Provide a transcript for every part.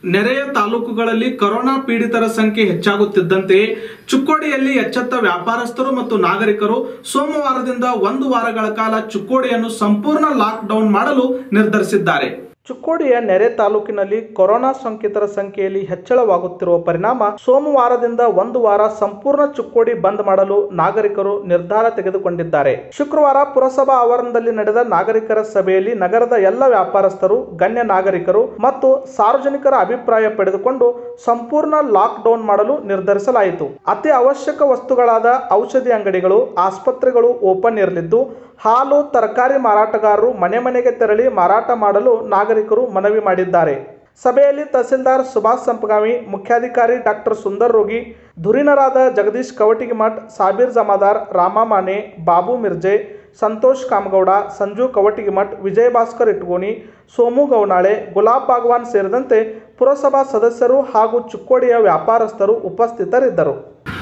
ನೆರೆಯ ತಾಲೂಕುಗಳಲ್ಲಿ ಕೊರೋನಾ ಪೀಡಿತರ ಸಂಖ್ಯೆ ಹೆಚ್ಚಾಗುತ್ತಿದ್ದಂತೆಯೇ ಚುಕ್ಕೋಡಿಯಲ್ಲಿ ಎಚ್ಚೆತ್ತ ವ್ಯಾಪಾರಸ್ಥರು ಮತ್ತು ನಾಗರಿಕರು ಸೋಮವಾರದಿಂದ ಒಂದು ವಾರಗಳ ಕಾಲ ಚುಕ್ಕೋಡಿಯನ್ನು ಸಂಪೂರ್ಣ ಲಾಕ್ ಡೌನ್ ಮಾಡಲು ನಿರ್ಧರಿಸಿದ್ದಾರೆ ಚುಕ್ಕೋಡಿಯ ನೆರೆ ತಾಲೂಕಿನಲ್ಲಿ ಕೊರೋನಾ ಸೋಂಕಿತರ ಸಂಖ್ಯೆಯಲ್ಲಿ ಹೆಚ್ಚಳವಾಗುತ್ತಿರುವ ಪರಿಣಾಮ ಸೋಮವಾರದಿಂದ ಒಂದು ವಾರ ಸಂಪೂರ್ಣ ಚುಕ್ಕೋಡಿ ಬಂದ್ ಮಾಡಲು ನಾಗರಿಕರು ನಿರ್ಧಾರ ತೆಗೆದುಕೊಂಡಿದ್ದಾರೆ ಶುಕ್ರವಾರ ಪುರಸಭಾ ಆವರಣದಲ್ಲಿ ನಡೆದ ನಾಗರಿಕರ ಸಭೆಯಲ್ಲಿ ನಗರದ ಎಲ್ಲ ವ್ಯಾಪಾರಸ್ಥರು ಗಣ್ಯ ನಾಗರಿಕರು ಮತ್ತು ಸಾರ್ವಜನಿಕರ ಅಭಿಪ್ರಾಯ ಪಡೆದುಕೊಂಡು ಸಂಪೂರ್ಣ ಲಾಕ್ ಡೌನ್ ಮಾಡಲು ನಿರ್ಧರಿಸಲಾಯಿತು ಅತಿ ಅವಶ್ಯಕ ವಸ್ತುಗಳಾದ ಔಷಧಿ ಅಂಗಡಿಗಳು ಆಸ್ಪತ್ರೆಗಳು ಓಪನ್ ಇರಲಿದ್ದು ಹಾಲು ತರಕಾರಿ ಮಾರಾಟಗಾರರು ಮನೆ ಮನೆಗೆ ತೆರಳಿ ಮಾರಾಟ ಮಾಡಲು ನಾಗರಿಕರು ಮನವಿ ಮಾಡಿದ್ದಾರೆ ಸಭೆಯಲ್ಲಿ ತಹಸೀಲ್ದಾರ್ ಸುಭಾಷ್ ಸಂಪಗಾಮಿ ಮುಖ್ಯಾಧಿಕಾರಿ ಡಾಕ್ಟರ್ ಸುಂದರ್ ರೋಗಿ ಧುರೀಣರಾದ ಜಗದೀಶ್ ಕವಟಿಗಿಮಠ್ ಸಾಬೀರ್ ಜಮಾದಾರ್ ರಾಮ ಮಾನೆ ಬಾಬು ಮಿರ್ಜೆ ಸಂತೋಷ್ ಕಾಮಗೌಡ ಸಂಜು ಕವಟಿಗಿಮಠ್ ವಿಜಯ ಭಾಸ್ಕರ್ ಇಟ್ಗೋಣಿ ಸೋಮು ಗೌನಾಳೆ ಗುಲಾಬ್ ಬಾಗ್ವಾನ್ ಸೇರಿದಂತೆ ಪುರಸಭಾ ಸದಸ್ಯರು ಹಾಗೂ ಚುಕ್ಕೋಡಿಯ ವ್ಯಾಪಾರಸ್ಥರು ಉಪಸ್ಥಿತರಿದ್ದರು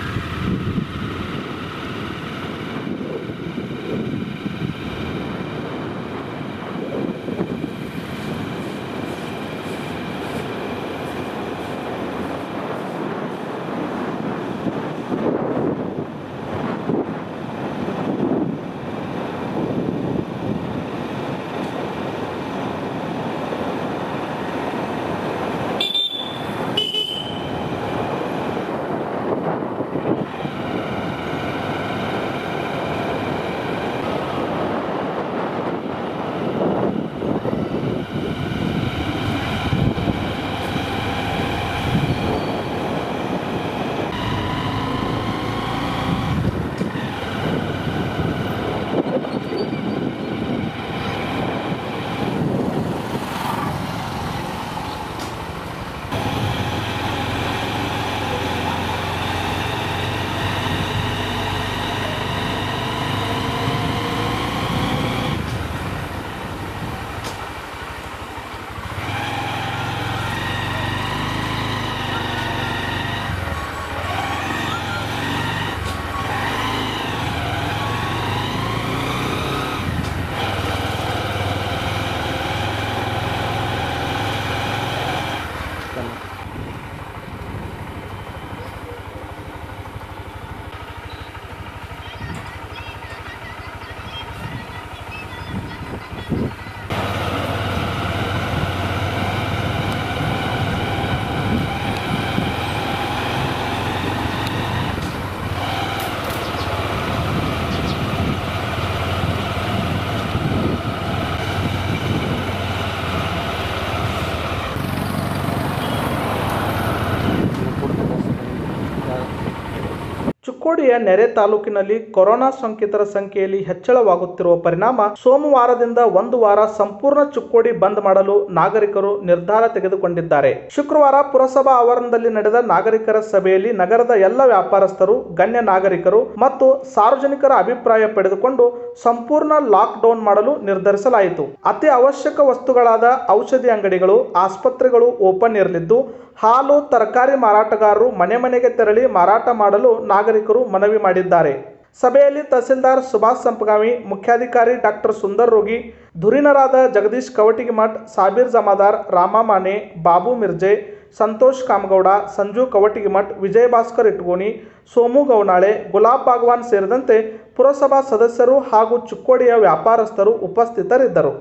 ಚಿಕ್ಕೋಡಿಯ ನೆರೆ ತಾಲೂಕಿನಲ್ಲಿ ಕೊರೋನಾ ಸೋಂಕಿತರ ಸಂಖ್ಯೆಯಲ್ಲಿ ಹೆಚ್ಚಳವಾಗುತ್ತಿರುವ ಪರಿಣಾಮ ಸೋಮವಾರದಿಂದ ಒಂದು ವಾರ ಸಂಪೂರ್ಣ ಚುಕ್ಕೋಡಿ ಬಂದ್ ಮಾಡಲು ನಾಗರಿಕರು ನಿರ್ಧಾರ ತೆಗೆದುಕೊಂಡಿದ್ದಾರೆ ಶುಕ್ರವಾರ ಪುರಸಭಾ ಆವರಣದಲ್ಲಿ ನಡೆದ ನಾಗರಿಕರ ಸಭೆಯಲ್ಲಿ ನಗರದ ಎಲ್ಲ ವ್ಯಾಪಾರಸ್ಥರು ಗಣ್ಯ ನಾಗರಿಕರು ಮತ್ತು ಸಾರ್ವಜನಿಕರ ಅಭಿಪ್ರಾಯ ಪಡೆದುಕೊಂಡು ಸಂಪೂರ್ಣ ಲಾಕ್ ಡೌನ್ ಮಾಡಲು ನಿರ್ಧರಿಸಲಾಯಿತು ಅತಿ ಅವಶ್ಯಕ ವಸ್ತುಗಳಾದ ಔಷಧಿ ಅಂಗಡಿಗಳು ಆಸ್ಪತ್ರೆಗಳು ಓಪನ್ ಇರಲಿದ್ದು ಹಾಲು ತರಕಾರಿ ಮಾರಾಟಗಾರರು ಮನೆ ಮನೆಗೆ ತೆರಳಿ ಮಾರಾಟ ಮಾಡಲು ನಾಗರಿಕರು ಮನವಿ ಮಾಡಿದ್ದಾರೆ ಸಭೆಯಲ್ಲಿ ತಹಸೀಲ್ದಾರ್ ಸುಭಾಷ್ ಸಂಪಗಾಮಿ ಮುಖ್ಯಾಧಿಕಾರಿ ಡಾಕ್ಟರ್ ಸುಂದರ್ ರೋಗಿ ಧುರೀಣರಾದ ಜಗದೀಶ್ ಕವಟಿಗಿಮಠ್ ಸಾಬೀರ್ ಜಮಾದಾರ್ ರಾಮ ಮಾನೆ ಬಾಬು ಮಿರ್ಜೆ ಸಂತೋಷ್ ಕಾಮಗೌಡ ಸಂಜು ಕವಟಿಗಿಮಠ್ ವಿಜಯ ಭಾಸ್ಕರ್ ಇಟ್ಗೋಣಿ ಸೋಮು ಗೌನಾಳೆ ಗುಲಾಬ್ ಬಾಗ್ವಾನ್ ಸೇರಿದಂತೆ ಪುರಸಭಾ ಸದಸ್ಯರು ಹಾಗೂ ಚುಕ್ಕೋಡಿಯ ವ್ಯಾಪಾರಸ್ಥರು ಉಪಸ್ಥಿತರಿದ್ದರು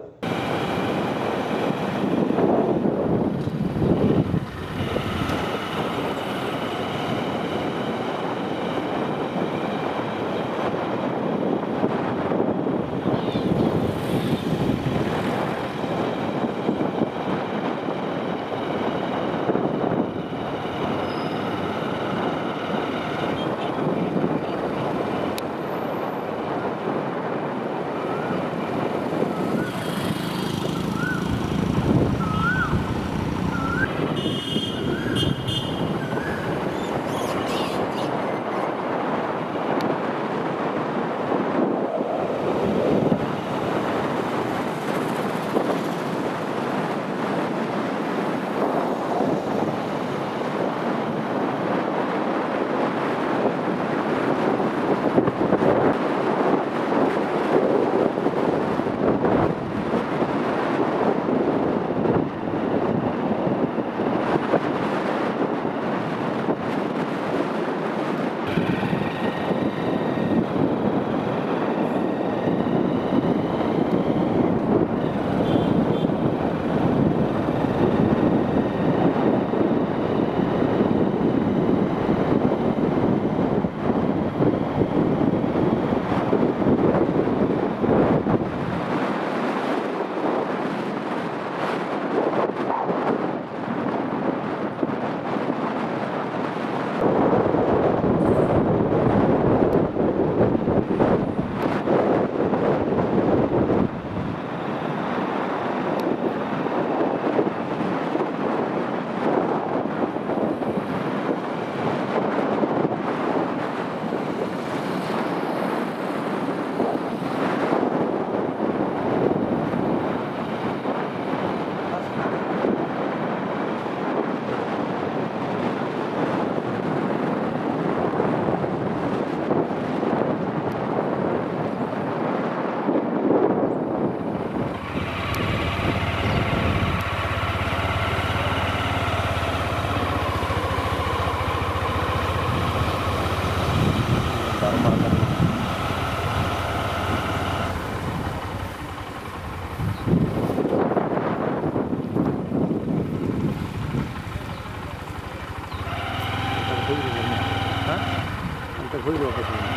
ಹೋಗಿ ವಾಪಸ್ ಬಂದೆ.